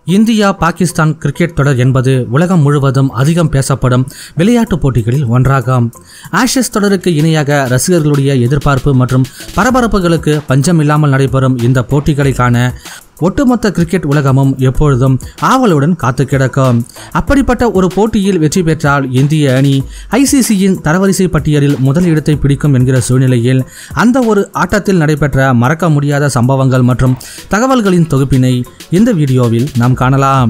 India Pakistan cricket தொடர் என்பது உலகம் முழுவதும் அதிகம் பேசப்படும் விளையாட்டுப் போட்டிகளில் ஒன்றாகும் ஆஷஸ் தொடருக்கு இணையாக ரசிகர்களுடைய எதிர்பார்ப்பு மற்றும் பரபரப்புகளுக்கு பஞ்சமில்லாமல் நடைபெறும் இந்த போட்டிகளை காண ஒட்டுமொத்த கிரிக்கெட் உலகமும் எப்பொழுதும் ஆவலுடன் காத்து கிடக்கும் அப்படிப்பட்ட ஒரு போட்டியில் வெற்றி பெற்றால் இந்திய அணி ஐசிசியின் தரவரிசை பட்டியலில் முதல் இடத்தை பிடிக்கும் என்கிற சூழ்நிலையில் அந்த ஒரு ஆட்டத்தில் நடைபெற்ற மறக்க முடியாத சம்பவங்கள் மற்றும் தகவல்களின் தொகுப்பினை இந்த வீடியோவில் நாம் காணலாம்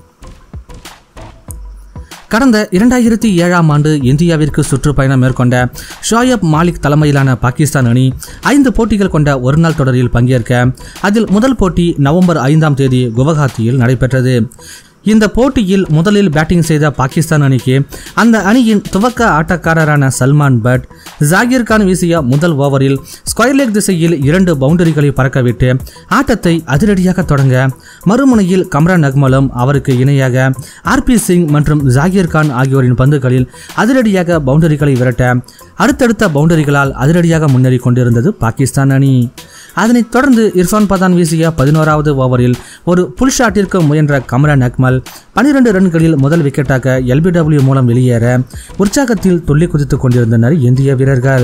கடந்த இரண்டாயிரத்தி ஏழாம் ஆண்டு இந்தியாவிற்கு சுற்றுப்பயணம் மேற்கொண்ட ஷோயப் மாலிக் தலைமையிலான பாகிஸ்தான் அணி ஐந்து போட்டிகள் கொண்ட ஒருநாள் தொடரில் பங்கேற்க அதில் முதல் போட்டி நவம்பர் ஐந்தாம் தேதி குவஹாத்தியில் நடைபெற்றது இந்த போட்டியில் முதலில் பேட்டிங் செய்த பாகிஸ்தான் அணிக்கு அந்த அணியின் துவக்க ஆட்டக்காரரான சல்மான் பட் ஜாகிர் கான் வீசிய முதல் ஓவரில் ஸ்கொயர் லெக் திசையில் இரண்டு பவுண்டரிகளை பறக்கவிட்டு ஆட்டத்தை அதிரடியாக தொடங்க மறுமுனையில் கம்ரான் அக்மலும் அவருக்கு இணையாக ஆர்பி சிங் மற்றும் ஜாகிர் கான் ஆகியோரின் பந்துகளில் அதிரடியாக பவுண்டரிகளை விரட்ட அடுத்தடுத்த பவுண்டரிகளால் அதிரடியாக முன்னேறி கொண்டிருந்தது பாகிஸ்தான் அணி அதனைத் தொடர்ந்து இர்ஃபான் பதான் வீசிய பதினோராவது ஓவரில் ஒரு புல் ஷாட்டிற்கு முயன்ற கம்ரான் அக்மல் பனிரெண்டு ரன்களில் முதல் விக்கெட்டாக எல்பிடபிள்யூ மூலம் வெளியேற உற்சாகத்தில் துள்ளி குதித்துக் கொண்டிருந்தனர் இந்திய வீரர்கள்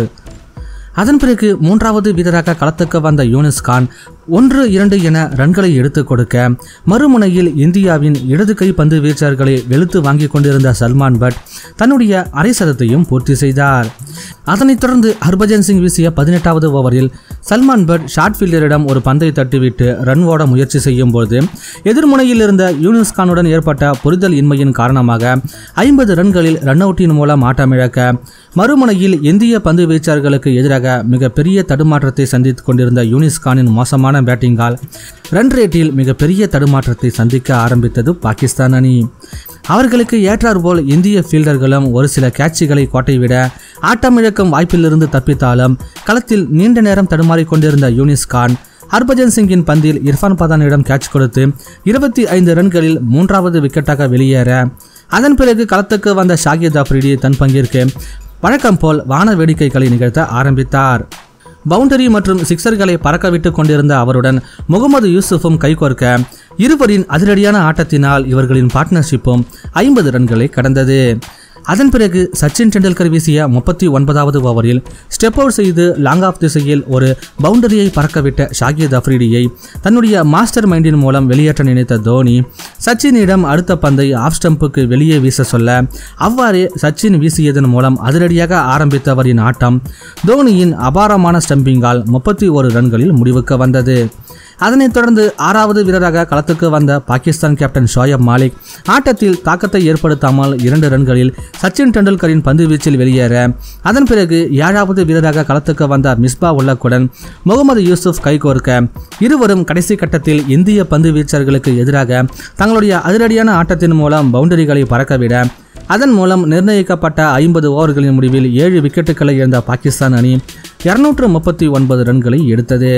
அதன் பிறகு மூன்றாவது வீரராக களத்துக்கு வந்த யூனிஸ் கான் ஒன்று இரண்டு என ரன்களை எடுத்துக் கொடுக்க மறுமுனையில் இந்தியாவின் இடது கை பந்து வீச்சர்களை வெளுத்து வாங்கி கொண்டிருந்த சல்மான் பட் தன்னுடைய அரை சதத்தையும் பூர்த்தி செய்தார் அதனைத் தொடர்ந்து ஹர்பஜன் சிங் வீசிய பதினெட்டாவது ஓவரில் சல்மான் பட் ஷார்ட் ஃபீல்டரிடம் ஒரு பந்தை தட்டிவிட்டு ரன் ஓட முயற்சி செய்யும் போது எதிர்முனையில் இருந்த யூனிஸ் கானுடன் ஏற்பட்ட புரிதல் இன்மையின் காரணமாக ஐம்பது ரன்களில் ரன் அவுட்டின் மூலம் ஆட்டமிழக்க மறுமுனையில் இந்திய பந்து வீச்சாளர்களுக்கு எதிராக மிகப்பெரிய தடுமாற்றத்தை சந்தித்துக் கொண்டிருந்த யூனிஸ் கானின் மோசமான பேட்டிங்கால் ரன் ரேட்டில் மிகப்பெரிய தடுமாற்றத்தை சந்திக்க ஆரம்பித்தது பாகிஸ்தான் அணி அவர்களுக்கு ஏற்றாற்போல் இந்திய ஃபீல்டர்களும் ஒரு சில கேட்சுகளை கோட்டைவிட ஆட்டமிழக்கும் வாய்ப்பிலிருந்து தப்பித்தாலும் களத்தில் நீண்ட நேரம் தடுமாறிக் கொண்டிருந்த யூனிஸ் கான் ஹர்பஜன் சிங்கின் பந்தில் இர்ஃபான் பதானிடம் கேட்ச் கொடுத்து இருபத்தி ஐந்து ரன்களில் மூன்றாவது விக்கெட்டாக வெளியேற அதன் பிறகு களத்துக்கு வந்த ஷாகித் அப்ரிடி தன் பங்கிற்கு வழக்கம் போல் வான வேடிக்கைகளை நிகழ்த்த ஆரம்பித்தார் பவுண்டரி மற்றும் சிக்சர்களை பறக்கவிட்டு கொண்டிருந்த அவருடன் முகமது யூசுஃபும் கைகோர்க்க இருவரின் அதிரடியான ஆட்டத்தினால் இவர்களின் பார்ட்னர்ஷிப்பும் ஐம்பது ரன்களை கடந்தது அதன் பிறகு சச்சின் டெண்டுல்கர் வீசிய முப்பத்தி ஒன்பதாவது ஓவரில் ஸ்டெப் அவுட் செய்து லாங் ஆஃப் திசையில் ஒரு பவுண்டரியை பறக்கவிட்ட ஷாகித் அஃப்ரிடியை தன்னுடைய மாஸ்டர் மைண்டின் மூலம் வெளியேற்ற நினைத்த தோனி சச்சினிடம் அடுத்த பந்தை ஆஃப் ஸ்டம்புக்கு வெளியே வீச சொல்ல அவ்வாறே சச்சின் வீசியதன் மூலம் அதிரடியாக ஆரம்பித்தவரின் ஆட்டம் தோனியின் அபாரமான ஸ்டம்பிங்கால் முப்பத்தி ஒரு ரன்களில் முடிவுக்கு வந்தது அதனைத் தொடர்ந்து ஆறாவது வீரராக களத்துக்கு வந்த பாகிஸ்தான் கேப்டன் ஷோயப் மாலிக் ஆட்டத்தில் தாக்கத்தை ஏற்படுத்தாமல் இரண்டு ரன்களில் சச்சின் டெண்டுல்கரின் பந்து வீச்சில் வெளியேற அதன் பிறகு ஏழாவது வீரராக களத்துக்கு வந்த மிஸ்பா உல்லக்குடன் முகமது யூசுப் கைகோர்க்க இருவரும் கடைசி கட்டத்தில் இந்திய பந்து வீச்சர்களுக்கு எதிராக தங்களுடைய அதிரடியான ஆட்டத்தின் மூலம் பவுண்டரிகளை பறக்கவிட அதன் மூலம் நிர்ணயிக்கப்பட்ட ஐம்பது ஓவர்களின் முடிவில் ஏழு விக்கெட்டுகளை இழந்த பாகிஸ்தான் அணி இருநூற்று முப்பத்தி ஒன்பது ரன்களை எடுத்தது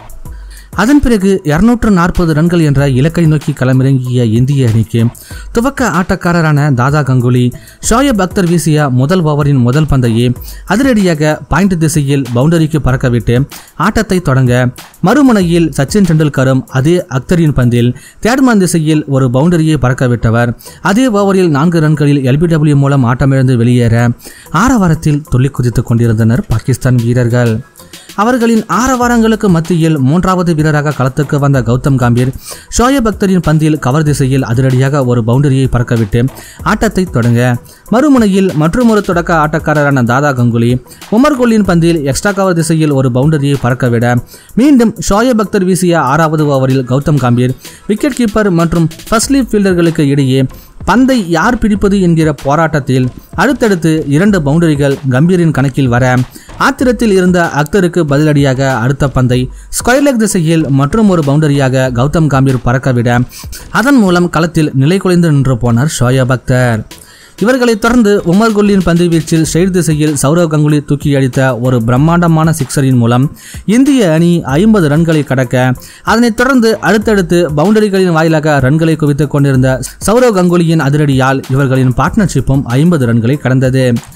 அதன் பிறகு இருநூற்று நாற்பது ரன்கள் என்ற இலக்கை நோக்கி களமிறங்கிய இந்திய அணிக்கு துவக்க ஆட்டக்காரரான தாதா கங்குலி ஷோயப் அக்தர் வீசிய முதல் ஓவரின் முதல் பந்தையே அதிரடியாக பாயிண்ட் திசையில் பவுண்டரிக்கு பறக்கவிட்டு ஆட்டத்தை தொடங்க மறுமுனையில் சச்சின் டெண்டுல்கரும் அதே அக்தரின் பந்தில் தேர்ட்மேன் திசையில் ஒரு பவுண்டரியை பறக்கவிட்டவர் அதே ஓவரில் நான்கு ரன்களில் எல்பிடபிள்யூ மூலம் ஆட்டமிழந்து வெளியேற ஆரவாரத்தில் துள்ளி குதித்துக் கொண்டிருந்தனர் பாகிஸ்தான் வீரர்கள் அவர்களின் ஆரவாரங்களுக்கு மத்தியில் மூன்றாவது வீரராக களத்துக்கு வந்த கௌதம் காம்பீர் ஷோயப் அக்தரின் பந்தில் கவர் திசையில் அதிரடியாக ஒரு பவுண்டரியை பறக்கவிட்டு ஆட்டத்தை தொடங்க மறுமுனையில் மற்றொரு தொடக்க ஆட்டக்காரரான தாதா கங்குலி உமர் கொல்லின் பந்தில் எக்ஸ்ட்ரா கவர் திசையில் ஒரு பவுண்டரியை பறக்கவிட மீண்டும் ஷோயப் அக்தர் வீசிய ஆறாவது ஓவரில் கௌதம் காம்பீர் விக்கெட் கீப்பர் மற்றும் ஃபர்ஸ்ட் லீப் ஃபீல்டர்களுக்கு இடையே பந்தை யார் பிடிப்பது என்கிற போராட்டத்தில் அடுத்தடுத்து இரண்டு பவுண்டரிகள் கம்பீரின் கணக்கில் வர ஆத்திரத்தில் இருந்த அக்தருக்கு பதிலடியாக அடுத்த பந்தை ஸ்கொயர் லெக் திசையில் மற்றும் ஒரு பவுண்டரியாக கௌதம் காம்பீர் பறக்கவிட அதன் மூலம் களத்தில் நிலை குலைந்து நின்று போனார் ஷோயப் அக்தர் இவர்களைத் தொடர்ந்து உமர் குல்லின் பந்து வீச்சில் ஸ்ட்ரெயிட் திசையில் சௌரவ் கங்குலி தூக்கி அடித்த ஒரு பிரம்மாண்டமான சிக்ஸரின் மூலம் இந்திய அணி ஐம்பது ரன்களை கடக்க அதனைத் தொடர்ந்து அடுத்தடுத்து பவுண்டரிகளின் வாயிலாக ரன்களை குவித்துக் கொண்டிருந்த சௌரவ் கங்குலியின் அதிரடியால் இவர்களின் பார்ட்னர்ஷிப்பும் ஐம்பது ரன்களை கடந்தது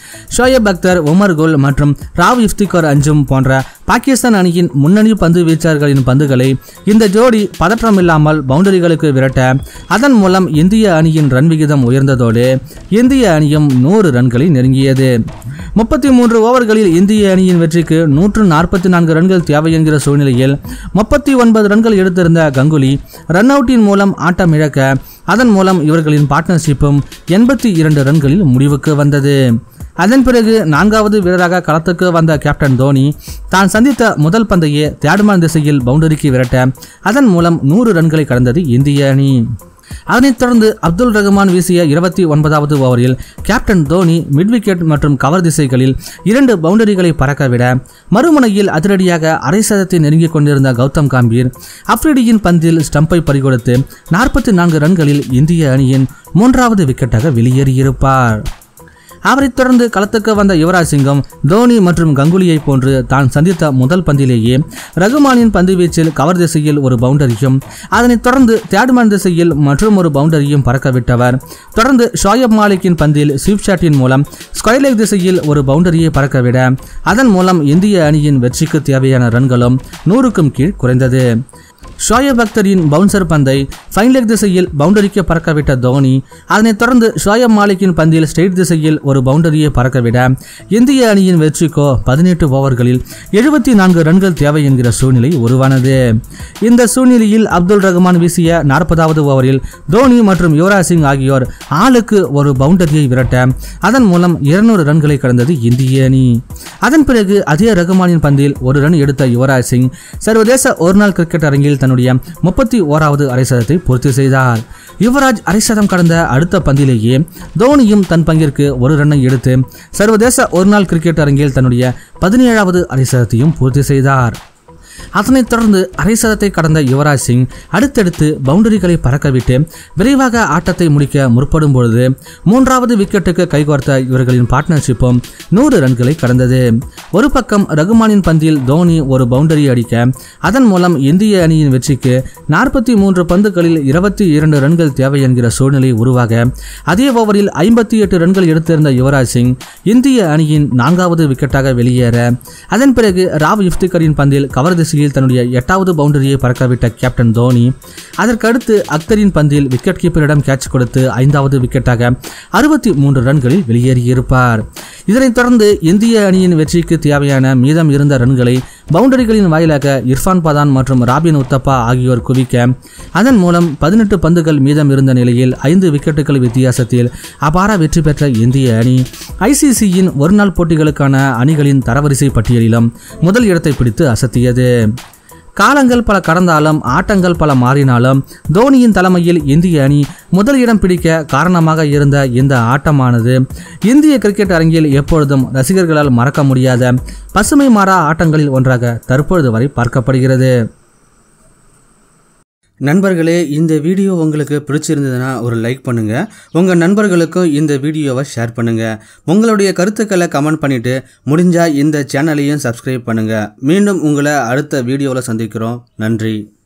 ஷோயப் அக்தர் உமர் குல் மற்றும் ராவ் இஃப்திகார் அஞ்சும் போன்ற பாகிஸ்தான் அணியின் முன்னணி பந்து வீச்சாளர்களின் பந்துகளை இந்த ஜோடி பதற்றமில்லாமல் பவுண்டரிகளுக்கு விரட்ட அதன் மூலம் இந்திய அணியின் ரன் விகிதம் உயர்ந்ததோடு இந்திய அணியும் நூறு ரன்களை நெருங்கியது முப்பத்தி மூன்று ஓவர்களில் இந்திய அணியின் வெற்றிக்கு நூற்று நாற்பத்தி நான்கு ரன்கள் தேவை என்கிற சூழ்நிலையில் முப்பத்தி ஒன்பது ரன்கள் எடுத்திருந்த கங்குலி ரன் அவுட்டின் மூலம் ஆட்டம் இழக்க அதன் மூலம் இவர்களின் பார்ட்னர்ஷிப்பும் எண்பத்தி இரண்டு ரன்களில் முடிவுக்கு வந்தது அதன் பிறகு நான்காவது வீரராக களத்துக்கு வந்த கேப்டன் தோனி தான் சந்தித்த முதல் பந்தையே தேடுமான் திசையில் பவுண்டரிக்கு விரட்ட அதன் மூலம் நூறு ரன்களை கடந்தது இந்திய அணி அதனைத் தொடர்ந்து அப்துல் ரஹ்மான் வீசிய இருபத்தி ஒன்பதாவது ஓவரில் கேப்டன் தோனி மிட் விக்கெட் மற்றும் கவர் திசைகளில் இரண்டு பவுண்டரிகளை பறக்கவிட மறுமுனையில் அதிரடியாக அரை சதத்தை நெருங்கிக் கொண்டிருந்த கௌதம் காம்பீர் அப்ரிடியின் பந்தில் ஸ்டம்பை பறிகொடுத்து நாற்பத்தி நான்கு ரன்களில் இந்திய அணியின் மூன்றாவது விக்கெட்டாக வெளியேறியிருப்பார் அவரைத் தொடர்ந்து களத்துக்கு வந்த யுவராஜ் சிங்கும் தோனி மற்றும் கங்குலியை போன்று தான் சந்தித்த முதல் பந்திலேயே ரகுமானின் பந்து வீச்சில் கவர் திசையில் ஒரு பவுண்டரியும் அதனைத் தொடர்ந்து தேடுமான் திசையில் மற்றும் ஒரு பவுண்டரியும் பறக்கவிட்டவர் தொடர்ந்து ஷோயப் மாலிக்கின் பந்தில் ஸ்வீப் ஷாட்டின் மூலம் ஸ்கொயர் லெக் திசையில் ஒரு பவுண்டரியை பறக்கவிட அதன் மூலம் இந்திய அணியின் வெற்றிக்கு தேவையான ரன்களும் நூறுக்கும் கீழ் குறைந்தது ஷோயப் அக்தரின் பவுன்சர் பந்தை ஃபைன் லெக் திசையில் பவுண்டரிக்கு பறக்கவிட்ட தோனி அதனைத் தொடர்ந்து ஷோயப் மாலிக்கின் பந்தில் ஸ்ட்ரெயிட் திசையில் ஒரு பவுண்டரியை பறக்கவிட இந்திய அணியின் வெற்றிக்கோ பதினெட்டு ஓவர்களில் எழுபத்தி நான்கு ரன்கள் தேவை என்கிற சூழ்நிலை உருவானது இந்த சூழ்நிலையில் அப்துல் ரஹ்மான் வீசிய நாற்பதாவது ஓவரில் தோனி மற்றும் யுவராஜ் சிங் ஆகியோர் ஆளுக்கு ஒரு பவுண்டரியை விரட்ட அதன் மூலம் இருநூறு ரன்களை கடந்தது இந்திய அணி அதன் பிறகு அதே ரகுமானின் பந்தில் ஒரு ரன் எடுத்த யுவராஜ் சிங் சர்வதேச ஒருநாள் கிரிக்கெட் அரங்கில் தன்னுடைய முப்பத்தி ஓராவது அரைசதத்தை பூர்த்தி செய்தார் யுவராஜ் அரைசதம் கடந்த அடுத்த பந்திலேயே தோனியும் தன் பங்கிற்கு ஒரு ரன்னை எடுத்து சர்வதேச ஒருநாள் கிரிக்கெட் அரங்கில் தன்னுடைய பதினேழாவது அரைசதத்தையும் பூர்த்தி செய்தார் அதனைத் தொடர்ந்து அரை சதத்தை கடந்த யுவராஜ் சிங் அடுத்தடுத்து பவுண்டரிகளை பறக்கவிட்டு விரைவாக ஆட்டத்தை முடிக்க முற்படும் பொழுது மூன்றாவது விக்கெட்டுக்கு கைகோர்த்த இவர்களின் பார்ட்னர்ஷிப்பும் நூறு ரன்களை கடந்தது ஒரு பக்கம் ரகுமானின் பந்தில் தோனி ஒரு பவுண்டரி அடிக்க அதன் மூலம் இந்திய அணியின் வெற்றிக்கு நாற்பத்தி மூன்று பந்துகளில் இருபத்தி இரண்டு ரன்கள் தேவை என்கிற சூழ்நிலை உருவாக அதே ஓவரில் ஐம்பத்தி எட்டு ரன்கள் எடுத்திருந்த யுவராஜ் சிங் இந்திய அணியின் நான்காவது விக்கெட்டாக வெளியேற அதன் பிறகு ராவ் இஃப்திகரின் பந்தில் கவர் திசையில் தன்னுடைய எட்டாவது பவுண்டரியை பறக்கவிட்ட கேப்டன் தோனி அதற்கடுத்து அக்தரின் பந்தில் விக்கெட் கீப்பரிடம் கேட்ச் கொடுத்து ஐந்தாவது விக்கெட்டாக அறுபத்தி மூன்று ரன்களில் வெளியேறியிருப்பார் இதனைத் தொடர்ந்து இந்திய அணியின் வெற்றிக்கு தேவையான மீதம் இருந்த ரன்களை பவுண்டரிகளின் வாயிலாக இர்ஃபான் பதான் மற்றும் ராபின் உத்தப்பா ஆகியோர் குவிக்க அதன் மூலம் பதினெட்டு பந்துகள் மீதம் இருந்த நிலையில் ஐந்து விக்கெட்டுகள் வித்தியாசத்தில் அபார வெற்றி பெற்ற இந்திய அணி ஐசிசியின் ஒருநாள் போட்டிகளுக்கான அணிகளின் தரவரிசை பட்டியலிலும் முதல் இடத்தை பிடித்து அசத்தியது காலங்கள் பல கடந்தாலும் ஆட்டங்கள் பல மாறினாலும் தோனியின் தலைமையில் இந்திய அணி முதல் இடம் பிடிக்க காரணமாக இருந்த இந்த ஆட்டமானது இந்திய கிரிக்கெட் அரங்கில் எப்பொழுதும் ரசிகர்களால் மறக்க முடியாத பசுமை மாறா ஆட்டங்களில் ஒன்றாக தற்பொழுது வரை பார்க்கப்படுகிறது நண்பர்களே இந்த வீடியோ உங்களுக்கு பிடிச்சிருந்ததுன்னா ஒரு லைக் பண்ணுங்க உங்க நண்பர்களுக்கும் இந்த வீடியோவை ஷேர் பண்ணுங்க உங்களுடைய கருத்துக்களை கமெண்ட் பண்ணிட்டு முடிஞ்சா இந்த சேனலையும் சப்ஸ்கிரைப் பண்ணுங்க மீண்டும் உங்களை அடுத்த வீடியோவில் சந்திக்கிறோம் நன்றி